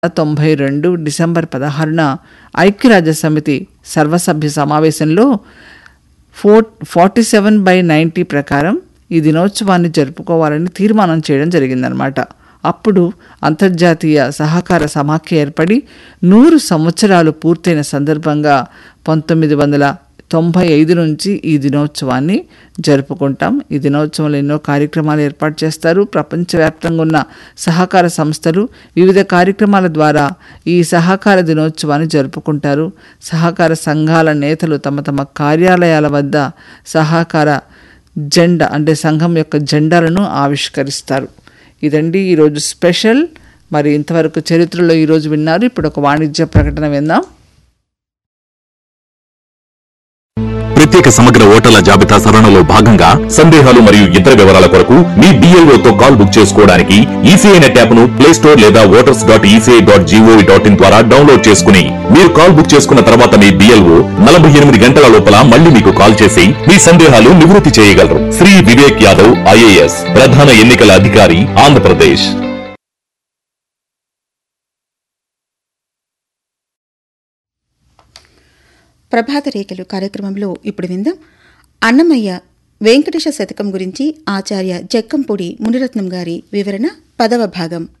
తొంభై రెండు డిసెంబర్ పదహారున ఐక్యరాజ్య సమితి సర్వసభ్య సమావేశంలో four forty seven by ninety ప్రకారం ఈ దినోత్సవాన్ని జరుపుకోవాలని తీర్మానం చేయడం జరిగిందనమాట అప్పుడు అంతర్జాతీయ సహకార సమాఖ్య ఏర్పడి నూరు సంవత్సరాలు పూర్తయిన సందర్భంగా పంతొమ్మిది వందల తొంభై ఐదు నుంచి ఈ దినోత్సవాన్ని జరుపుకుంటాం ఈ దినోత్సవంలో ఎన్నో కార్యక్రమాలు ఏర్పాటు చేస్తారు ప్రపంచవ్యాప్తంగా ఉన్న సహకార సంస్థలు వివిధ కార్యక్రమాల ద్వారా ఈ సహకార దినోత్సవాన్ని జరుపుకుంటారు సహకార సంఘాల నేతలు తమ తమ కార్యాలయాల వద్ద సహకార జెండా అంటే సంఘం యొక్క జెండాలను ఆవిష్కరిస్తారు ఇదండి ఈరోజు స్పెషల్ మరి ఇంతవరకు చరిత్రలో ఈరోజు విన్నారు ఇప్పుడు ఒక వాణిజ్య ప్రకటన విందాం ప్రత్యేక సమగ్ర ఓటర్ల జాబితా సవరణలో భాగంగా సందేహాలు మరియు ఇతర వివరాల కొరకు మీ BLO తో కాల్ బుక్ చేసుకోవడానికి ఈసీఐ నెట్ యాప్ ను ప్లే స్టోర్ లేదా voters dot ECI dot GOV dot in ద్వారా డౌన్లోడ్ చేసుకుని మీరు కాల్ బుక్ చేసుకున్న తర్వాత మీ బిఎల్ఓ నలభై ఎనిమిది గంటల లోపల మళ్ళీ మీకు కాల్ చేసి మీ సందేహాలు నివృత్తి చేయగలరు శ్రీ వివేక్ యాదవ్ ఐఏఎస్ ప్రధాన ఎన్నికల అధికారి ఆంధ్రప్రదేశ్ ప్రభాత రేఖలు కార్యక్రమంలో ఇప్పుడు విందాం అన్నమయ్య వెంకటేశ శతకం గురించి ఆచార్య జక్కంపూడి మునిరత్నం గారి వివరణ పదవ భాగం